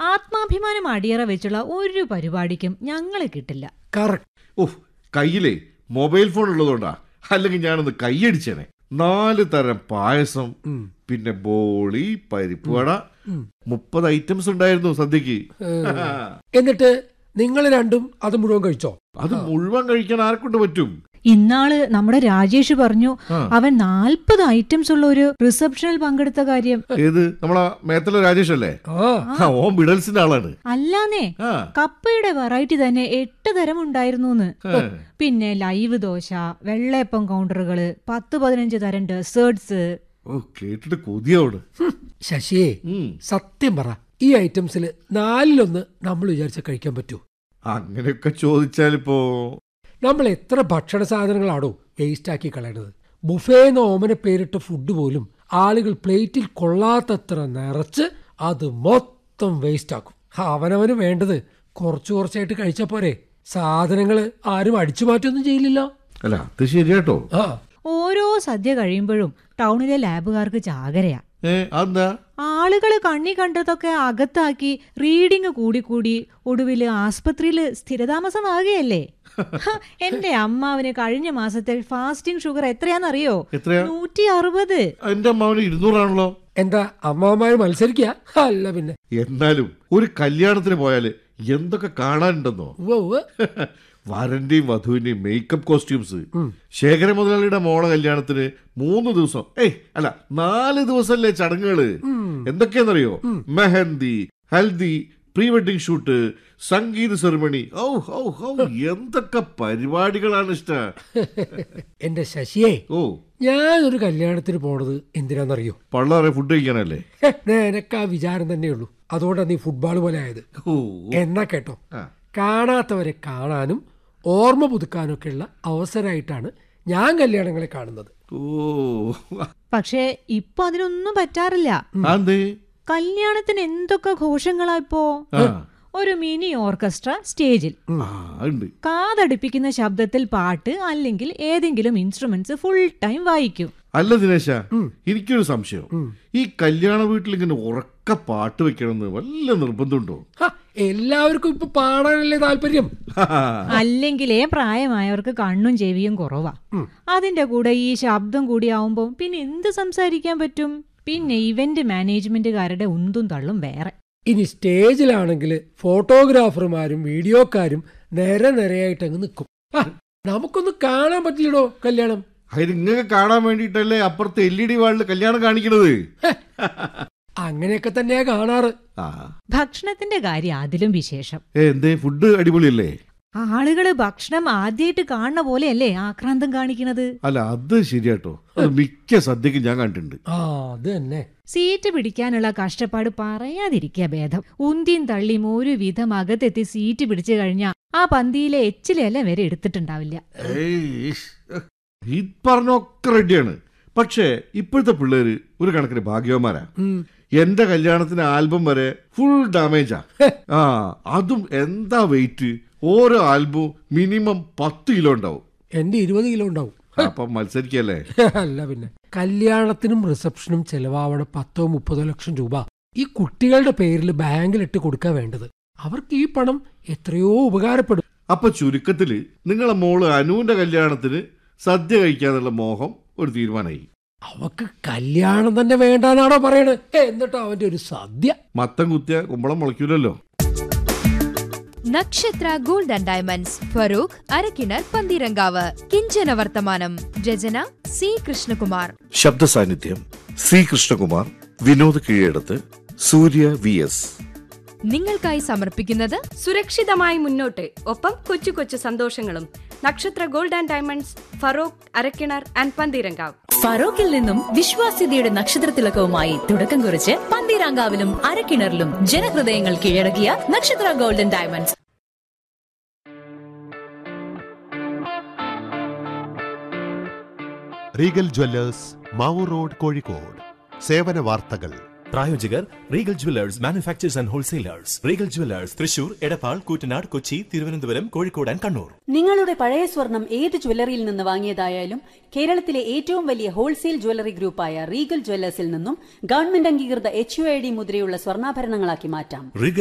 ആത്മാഭിമാനം അടിയറ വെച്ചുള്ള ഒരു പരിപാടിക്കും ഞങ്ങളെ കിട്ടില്ല കറക്റ്റ് ഓഹ് കയ്യിലേ മൊബൈൽ ഫോൺ ഉള്ളതുകൊണ്ടാ അല്ലെങ്കിൽ ഞാനൊന്ന് കൈയടിച്ചേനെ നാല് തരം പായസം പിന്നെ ബോളി പരിപ്പ് വട മുപ്പത് ഐറ്റംസ് ഉണ്ടായിരുന്നു സദ്യക്ക് എന്നിട്ട് നിങ്ങൾ രണ്ടും അത് മുഴുവൻ കഴിച്ചോ അത് മുഴുവൻ കഴിക്കാൻ ആരെക്കൊണ്ട് പറ്റും ഇന്നാള് നമ്മുടെ രാജേഷ് പറഞ്ഞു ആ. അവൻ നാൽപ്പത് ഐറ്റംസ് ഉള്ള ഒരു റിസപ്ഷനിൽ പങ്കെടുത്ത കാര്യം ഏത് നമ്മളെ മേത്തല രാജേഷ് അല്ലേ ആ ആ, ഓൻ ബിഡൽസിന്റെ ആളാണ് അല്ലാന്നേ ആ കപ്പയുടെ വെറൈറ്റി തന്നെ എട്ട് തരം ഉണ്ടായിരുന്നു ആ. പിന്നെ ലൈവ് ദോശ വെള്ളയപ്പം കൗണ്ടറുകള് പത്ത് പതിനഞ്ച് തരം ഡെസേർട്സ് ഓ കേട്ടിട്ട് കൊതിയോട് ശശിയെ ഉം. സത്യം പറ ഈ ഐറ്റംസിൽ നാലിലൊന്ന് നമ്മൾ വിചാരിച്ച കഴിക്കാൻ പറ്റൂ അങ്ങനെയൊക്കെ ചോദിച്ചാലിപ്പോ നമ്മൾ എത്ര ഭക്ഷണ സാധനങ്ങളാണോ വേസ്റ്റ് ആക്കി കളയണത് ബുഫേന്ന് ഓമന പേരിട്ട ഫുഡ് പോലും ആളുകൾ പ്ലേറ്റിൽ കൊള്ളാത്തത്ര നിറച്ച് അത് മൊത്തം വേസ്റ്റ് ആക്കും അവനവന് വേണ്ടത് കുറച്ചു കുറച്ചായിട്ട് കഴിച്ചാ പോരെ സാധനങ്ങൾ ആരും അടിച്ചു മാറ്റൊന്നും ചെയ്യില്ലല്ലോ അല്ല അത് ശരിയാട്ടോ ആ ഓരോ സദ്യ കഴിയുമ്പോഴും ടൗണിലെ ലാബുകാർക്ക് ചാകരയാ ഏ അതെന്താ ആളുകൾ കണ്ണി കണ്ടതൊക്കെ അകത്താക്കി റീഡിങ് കൂടി കൂടി ഒടുവില് ആസ്പത്രിയില് സ്ഥിരതാമസമാകുകയല്ലേ ഹ, എന്റെ അമ്മാവിന് കഴിഞ്ഞ മാസത്തെ ഫാസ്റ്റിംഗ് ഷുഗർ എത്രയാണെന്നറിയോ എത്രയാ നൂറ്റി അറുപത് എന്റെ അമ്മാവന് ഇരുന്നൂറാണല്ലോ എന്താ അമ്മാവന്മാര് മത്സരിക്കുക അല്ല പിന്നെ എന്നാലും ഒരു കല്യാണത്തിന് പോയാല് എന്തൊക്കെ കാണാനുണ്ടെന്നോ ഉവ്വ് ഉവ്വ്. വരന്റെയും വധുവിന്റെയും മേക്കപ്പ് കോസ്റ്റ്യൂംസ് ശേഖര മുതലാളിയുടെ മോളെ കല്യാണത്തിന് മൂന്ന് ദിവസം ഏയ് അല്ല നാല് ദിവസമല്ലേ ചടങ്ങുകള് എന്തൊക്കെയാന്നറിയോ mehendi haldi pre wedding shoot sangeet ceremony ഔ ഔ ഔ എന്തൊക്കെ പരിപാടികളാണ് ഇഷ്ട എന്റെ ശശിയെ ഓ ഞാനൊരു കല്യാണത്തിന് പോണത് എന്തിനാന്നറിയോ പള്ളാറെ ഫുഡ് കഴിക്കാനല്ലേ ഹെ, നിനക്ക് ആ വിചാരം തന്നെയുള്ളൂ അതുകൊണ്ടാണ് നീ ഫുട്ബോൾ പോലെ ആയത് ഓ എന്നാ കേട്ടോ ആ. കാണാത്തവരെ കാണാനും ഓർമ്മ പുതുക്കാനൊക്കെയുള്ള അവസരമായിട്ടാണ് ഞാൻ കല്യാണങ്ങളെ കാണുന്നത് ഓ പക്ഷേ ഇപ്പൊ അതിനൊന്നും പറ്റാറില്ല അതെ കല്യാണത്തിന് എന്തൊക്കെ ഘോഷങ്ങളാ ഇപ്പോ ആ ഒരു മിനി ഓർക്കസ്ട്ര സ്റ്റേജിൽ ആ, ഉണ്ട് കാതടിപ്പിക്കുന്ന ശബ്ദത്തിൽ പാട്ട് അല്ലെങ്കിൽ ഏതെങ്കിലും ഇൻസ്ട്രുമെന്റ്സ് ഫുൾ ടൈം വായിക്കും അല്ല ദിനേശ എനിക്കൊരു സംശയം ഈ കല്യാണ വീട്ടിൽ ഇങ്ങനെ ഉറക്ക പാട്ട് വെക്കണമെന്ന് വല്ല നിർബന്ധമുണ്ടോ ഹ, എല്ലാവർക്കും ഇപ്പൊ പാടാനല്ലേ താല്പര്യം അല്ലെങ്കിലേ പ്രായമായവർക്ക് കണ്ണും ചെവിയും കുറവാ അതിന്റെ കൂടെ ഈ ശബ്ദം കൂടി ആവുമ്പോ പിന്നെ എന്ത് സംസാരിക്കാൻ പറ്റും പിന്നെ ഇവന്റ് മാനേജ്മെന്റുകാരുടെ ഉന്തും തള്ളും വേറെ ഇനി സ്റ്റേജിലാണെങ്കിൽ ഫോട്ടോഗ്രാഫർമാരും വീഡിയോക്കാരും നിര നിരയായിട്ട് അങ്ങ് നിൽക്കും ആ, നമുക്കൊന്നും കാണാൻ പറ്റില്ലടോ കല്യാണം അതിന് ഇങ്ങനെ കാണാൻ വേണ്ടിയിട്ടല്ലേ അപ്പുറത്തെ എൽ ഇ ഡി വാളിൽ കല്യാണം കാണിക്കണത് അങ്ങനെയൊക്കെ തന്നെയാ കാണാറ് ആ ഭക്ഷണത്തിന്റെ കാര്യം അതിലും വിശേഷം ഏ എന്തേ ഫുഡ് അടിപൊളിയല്ലേ ആളുകള് ഭക്ഷണം ആദ്യമായിട്ട് കാണുന്ന പോലെയല്ലേ ആക്രാന്തം കാണിക്കുന്നത് അല്ല അത് ശരിയാട്ടോ അത് മിക്ക സദ്യക്കും ഞാൻ കണ്ടിട്ടുണ്ട് ആ അത് തന്നെ സീറ്റ് പിടിക്കാനുള്ള കഷ്ടപ്പാട് പറയാതിരിക്കുക ഭേദം ഉന്തിയും തള്ളിയും ഒരു വിധം അകത്തെത്തി സീറ്റ് പിടിച്ചു കഴിഞ്ഞാൽ ആ പന്തിയിലെ എച്ചിലെല്ലാം വരെ എടുത്തിട്ടുണ്ടാവില്ല ഏയ്, ഈ പറഞ്ഞൊക്കെ റെഡിയാണ് പക്ഷേ ഇപ്പോഴത്തെ പിള്ളേര് ഒരു കണക്കിന് ഭാഗ്യവന്മാരാ ഉം. എന്റെ കല്യാണത്തിന് ആൽബം വരെ ഫുൾ ഡാമേജാ ആ അതും എന്താ വെയിറ്റ് ഓരോ ആൽബവും മിനിമം പത്ത് കിലോ ഉണ്ടാവും എന്റെ ഇരുപത് കിലോ ഉണ്ടാവും അപ്പം മത്സരിക്കല്ലേ അല്ല പിന്നെ കല്യാണത്തിനും റിസപ്ഷനും ചെലവാവണ പത്തോ മുപ്പതോ ലക്ഷം രൂപ ഈ കുട്ടികളുടെ പേരിൽ ബാങ്കിലിട്ട് കൊടുക്കാൻ വേണ്ടത് അവർക്ക് ഈ പണം എത്രയോ ഉപകാരപ്പെടും അപ്പൊ ചുരുക്കത്തില് നിങ്ങളെ മോള് അനുവിന്റെ കല്യാണത്തിന് സദ്യ കഴിക്കാന്നുള്ള മോഹം ഒരു തീരുമാനമായി അവക്ക് കല്യാണം തന്നെ വേണ്ടാന്നാണോ പറയണത് എന്നിട്ട് അവന്റെ ഒരു സദ്യ മത്തം കുത്തിയ കുമ്പളം മുളയ്ക്കൂലല്ലോ Nakshatra gold and diamonds Feroke Arakkinar Pantheerankavu കിഞ്ചന വർത്തമാനം രചന സി കൃഷ്ണകുമാർ ശബ്ദ സാന്നിധ്യം C Krishnakumar Vinod Keezhadath Surya V S നിങ്ങൾക്കായി സമർപ്പിക്കുന്നത് സുരക്ഷിതമായി മുന്നോട്ട് ഒപ്പം കൊച്ചു കൊച്ചു സന്തോഷങ്ങളും Nakshatra gold and diamonds Feroke Arakkinar and Pantheerankavu ഫറോക്കിൽ നിന്നും വിശ്വാസ്യതയുടെ നക്ഷത്രത്തിലക്കവുമായി തുടക്കം കുറിച്ച് പന്തീരാങ്കാവിലും അരക്കിണറിലും ജനഹൃദയങ്ങൾ കീഴടക്കിയ Nakshatra golden diamonds Regal jewellers Mavoor road Kozhikode സേവന വാർത്തകൾ പ്രായോജകർ Regal jewellers manufacturers and wholesalers Regal jewellers Thrissur Edappal Koottanad Kochi Thiruvananthapuram Kozhikode and Kannur നിങ്ങളുടെ പഴയ സ്വർണം ഏത് ജ്വല്ലറിയിൽ നിന്ന് വാങ്ങിയതായാലും കേരളത്തിലെ ഏറ്റവും വലിയ ഹോൾസെയിൽ ജ്വല്ലറി ഗ്രൂപ്പായ റീഗൽ ജ്വല്ലേഴ്സിൽ നിന്നും ഗവൺമെന്റ് അംഗീകൃത എച്ച് യു ഐ ഡി മുദ്രയുള്ള സ്വർണ്ണാഭരണങ്ങളാക്കി മാറ്റാം റീഗൽ